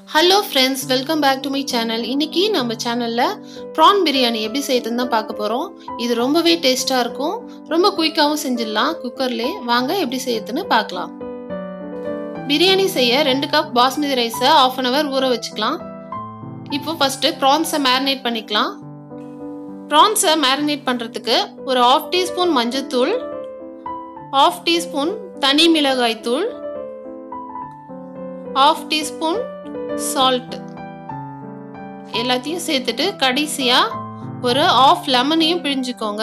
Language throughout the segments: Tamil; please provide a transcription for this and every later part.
hello friends welcome back to my channel இன்னைக்கு நம்ம சேனலில் ப்ரான் பிரியாணி எப்படி செய்யறதுன்னு தான் பார்க்க போகிறோம் இது ரொம்பவே டேஸ்ட்டாக இருக்கும் ரொம்ப குயிக்காகவும் செஞ்சிடலாம் குக்கர்லே வாங்க எப்படி செய்யறதுன்னு பார்க்கலாம் பிரியாணி செய்ய ரெண்டு கப் பாஸ்மதி ரைஸை ஆஃப் அன் ஹவர் ஊற வச்சுக்கலாம் இப்போ ஃபஸ்ட்டு ப்ரான்ஸை மேரினேட் பண்ணிக்கலாம் ப்ரான்ஸை மேரினேட் பண்ணுறதுக்கு ஒரு ஆஃப் டீஸ்பூன் மஞ்சத்தூள் ஆஃப் டீஸ்பூன் தனி மிளகாய் தூள் ஆஃப் டீஸ்பூன் சால்ட் எல்லாத்தையும் சேர்த்துட்டு கடைசியாக ஒரு ஆஃப் லெமனையும் பிழிஞ்சுக்கோங்க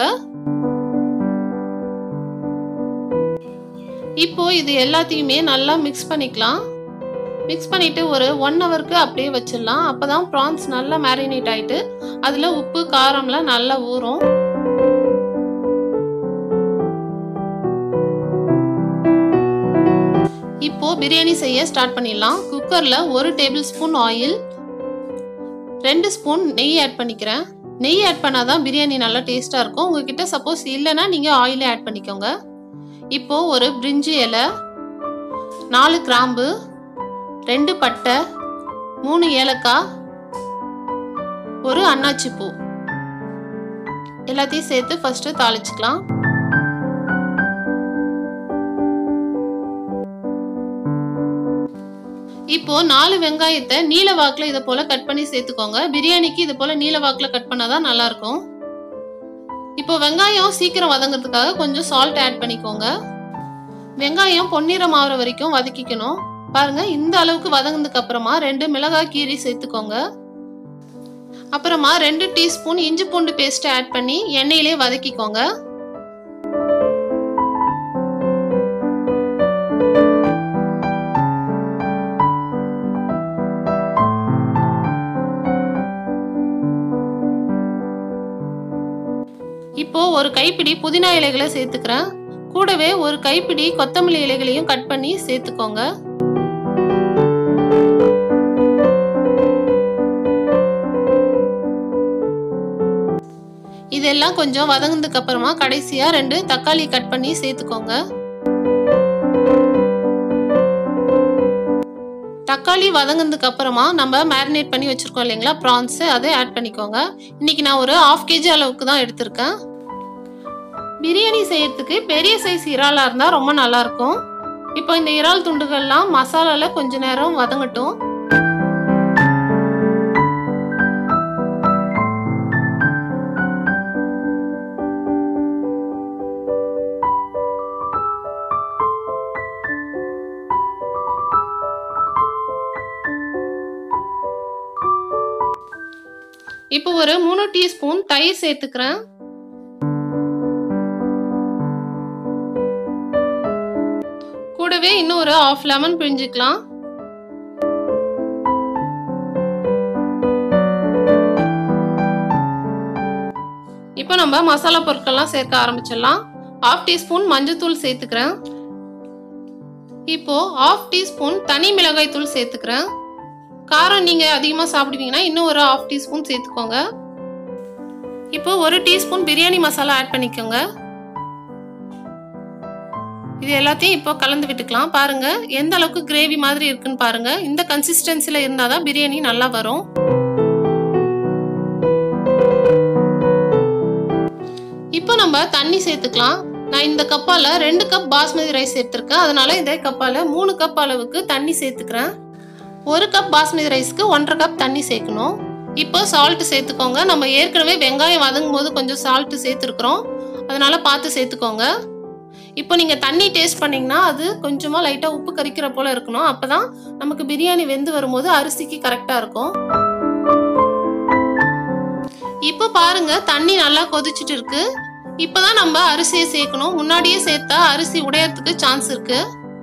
இப்போ இது எல்லாத்தையுமே நல்லா மிக்ஸ் பண்ணிக்கலாம் மிக்ஸ் பண்ணிட்டு ஒரு ஒன் ஹவருக்கு அப்படியே வச்சிடலாம் அப்பதான் ப்ரான்ஸ் நல்லா மேரினேட் ஆயிட்டு அதுல உப்பு காரம்லாம் நல்லா ஊறும் இப்போ பிரியாணி செய்ய ஸ்டார்ட் பண்ணிடலாம் குக்கர்ல ஒரு டேபிள் ஸ்பூன் ஆயில் ரெண்டு ஸ்பூன் நெய் ஆட் பண்ணிக்கிறேன் நெய் ஆட் பண்ணாதான் பிரியாணி நல்லா டேஸ்டா இருக்கும் உங்ககிட்ட சப்போஸ் இல்லைன்னா நீங்க ஆயிலே ஆட் பண்ணிக்கோங்க இப்போ ஒரு பிரிஞ்சி இலை நாலு கிராம்பு ரெண்டு பட்டை மூணு ஏலக்காய் ஒரு அன்னாச்சி பூ எல்லாத்தையும் சேர்த்து ஃபர்ஸ்ட் தாளிச்சுக்கலாம் இப்போ நாலு வெங்காயத்தை நீல வாக்குல இதை போல கட் பண்ணி சேர்த்துக்கோங்க பிரியாணிக்கு இது போல நீல வாக்குல கட் பண்ணாதான் நல்லா இருக்கும் இப்போ வெங்காயம் சீக்கிரம் வதங்கிறதுக்காக கொஞ்சம் சால்ட் ஆட் பண்ணிக்கோங்க வெங்காயம் பொன்னிறம் ஆகிற வரைக்கும் வதக்கிக்கணும் பாருங்க இந்த அளவுக்கு வதங்கினதுக்கு அப்புறமா ரெண்டு மிளகாய் கீரி சேர்த்துக்கோங்க அப்புறமா ரெண்டு டீஸ்பூன் இஞ்சி பூண்டு பேஸ்ட் ஆட் பண்ணி எண்ணெயிலே வதக்கிக்கோங்க இப்போ ஒரு கைப்பிடி புதினா இலைகளை சேர்த்துக்கிறேன் கூடவே ஒரு கைப்பிடி கொத்தமல்லி இலைகளையும் கட் பண்ணி சேர்த்துக்கோங்க இதெல்லாம் கொஞ்சம் வதங்கினதுக்கு அப்புறமா கடைசியா ரெண்டு தக்காளி கட் பண்ணி சேர்த்துக்கோங்க தக்காளி வதங்கினதுக்கு அப்புறமா நம்ம மேரினேட் பண்ணி வச்சிருக்கோம் இல்லைங்களா ப்ரான்ஸ் அதை ஆட் பண்ணிக்கோங்க இன்னைக்கு நான் ஒரு ஆஃப் கேஜி அளவுக்கு தான் எடுத்திருக்கேன் பிரியாணி செய்யறதுக்கு பெரிய சைஸ் இறாலா இருந்தா ரொம்ப நல்லா இருக்கும் இப்போ இந்த இறால் துண்டுகள்லாம் மசாலால கொஞ்ச நேரம் வதங்கட்டும் இப்போ ஒரு மூணு டீஸ்பூன் தயிர் சேர்த்துக்கிறேன் கூடவே இன்னும் ஒரு ஆஃப் லெமன் பிழிஞ்சுக்கலாம் இப்போ நம்ம மசாலா பொருட்கள்லாம் சேர்க்க ஆரம்பிச்சிடலாம் ஆஃப் டீஸ்பூன் மஞ்சத்தூள் சேர்த்துக்கிறேன் இப்போ ஆஃப் டீஸ்பூன் தனி மிளகாய் தூள் சேர்த்துக்கிறேன் காரம் நீங்கள் அதிகமாக சாப்பிடுவீங்கன்னா இன்னும் ஒரு ஆஃப் டீஸ்பூன் சேர்த்துக்கோங்க இப்போ ஒரு டீஸ்பூன் பிரியாணி மசாலா ஆட் பண்ணிக்கோங்க இது எல்லாத்தையும் இப்போ கலந்து விட்டுக்கலாம் பாருங்க எந்த அளவுக்கு கிரேவி மாதிரி இருக்குன்னு பாருங்க இந்த கன்சிஸ்டன்சில இருந்தாதான் பிரியாணி நல்லா வரும் இப்போ நம்ம தண்ணி சேர்த்துக்கலாம் நான் இந்த கப்பால ரெண்டு கப் பாஸ்மதி ரைஸ் சேர்த்துருக்கேன் அதனால இதே கப்பால மூணு கப் அளவுக்கு தண்ணி சேர்த்துக்கிறேன் ஒரு கப் பாஸ்மதி ரைஸ்க்கு ஒன்றரை கப் தண்ணி சேர்க்கணும் இப்போ சால்ட் சேர்த்துக்கோங்க நம்ம ஏற்கனவே வெங்காயம் வதங்கும் போது கொஞ்சம் சால்ட் சேர்த்துருக்குறோம் அதனால பார்த்து சேர்த்துக்கோங்க இப்போ நீங்கள் தண்ணி டேஸ்ட் பண்ணிங்கன்னா அது கொஞ்சமாக லைட்டாக உப்பு கறிக்கிற போல் இருக்கணும் அப்போ தான் நமக்கு பிரியாணி வெந்து வரும்போது அரிசிக்கு கரெக்டாக இருக்கும் இப்போ பாருங்க தண்ணி நல்லா கொதிச்சுட்டு இருக்கு இப்போதான் நம்ம அரிசியை சேர்க்கணும் முன்னாடியே சேர்த்தா அரிசி உடையறதுக்கு சான்ஸ் இருக்கு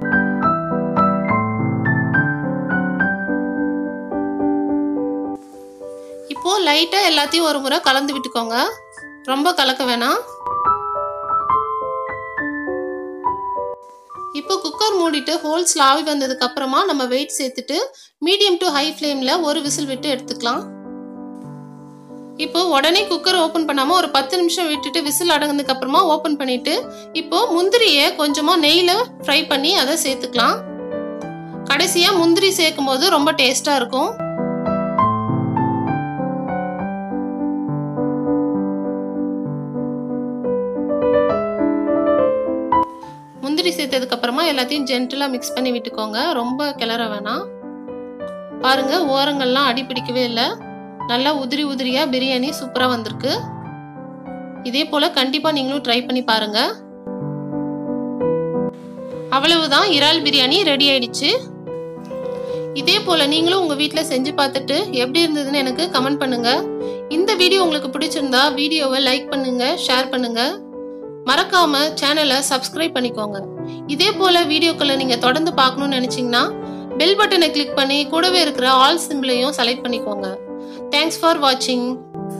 இப்போ லைட்டாக எல்லாத்தையும் ஒரு முறை கலந்து விட்டுக்கோங்க ரொம்ப கலக்க வேணாம் இப்போ குக்கர் மூடிட்டு ஹோல்ஸ் ஆவி வந்ததுக்கு அப்புறமா நம்ம வெயிட் சேர்த்துட்டு மீடியம் டு ஹை ஃப்ளேமில் ஒரு விசில் விட்டு எடுத்துக்கலாம் இப்போ உடனே குக்கர் ஓப்பன் பண்ணாமல் ஒரு பத்து நிமிஷம் விட்டுட்டு விசில் அடங்கினதுக்கு அப்புறமா ஓப்பன் பண்ணிட்டு இப்போ முந்திரியை கொஞ்சமாக நெய்யில் ஃப்ரை பண்ணி அதை சேர்த்துக்கலாம் கடைசியா முந்திரி சேர்க்கும் போது ரொம்ப டேஸ்டா இருக்கும் முந்திரி சேர்த்ததுக்கு அப்புறமா எல்லாத்தையும் ஜென்டலா மிக்ஸ் பண்ணி விட்டுக்கோங்க ரொம்ப கிளற வேணாம் பாருங்க ஓரங்கள்லாம் அடி பிடிக்கவே இல்லை நல்லா உதிரி உதிரியா பிரியாணி சூப்பரா வந்திருக்கு இதே போல கண்டிப்பா நீங்களும் ட்ரை பண்ணி பாருங்க அவ்வளவுதான் இறால் பிரியாணி ரெடி ஆயிடுச்சு இதே போல நீங்களும் உங்க வீட்டில் செஞ்சு பார்த்துட்டு எப்படி இருந்ததுன்னு எனக்கு கமெண்ட் பண்ணுங்க இந்த வீடியோ உங்களுக்கு பிடிச்சிருந்தா வீடியோவை லைக் பண்ணுங்க ஷேர் பண்ணுங்க மறக்காம சேனலை சப்ஸ்கிரைப் பண்ணிக்கோங்க இதே போல வீடியோக்களை நீங்க தொடர்ந்து பார்க்கணும்னு நினைச்சீங்கன்னா பெல் பட்டனை கிளிக் பண்ணி கூடவே இருக்கிற ஆல் சிம்பிளையும் செலக்ட் பண்ணிக்கோங்க தேங்க்ஸ் ஃபார் வாட்சிங்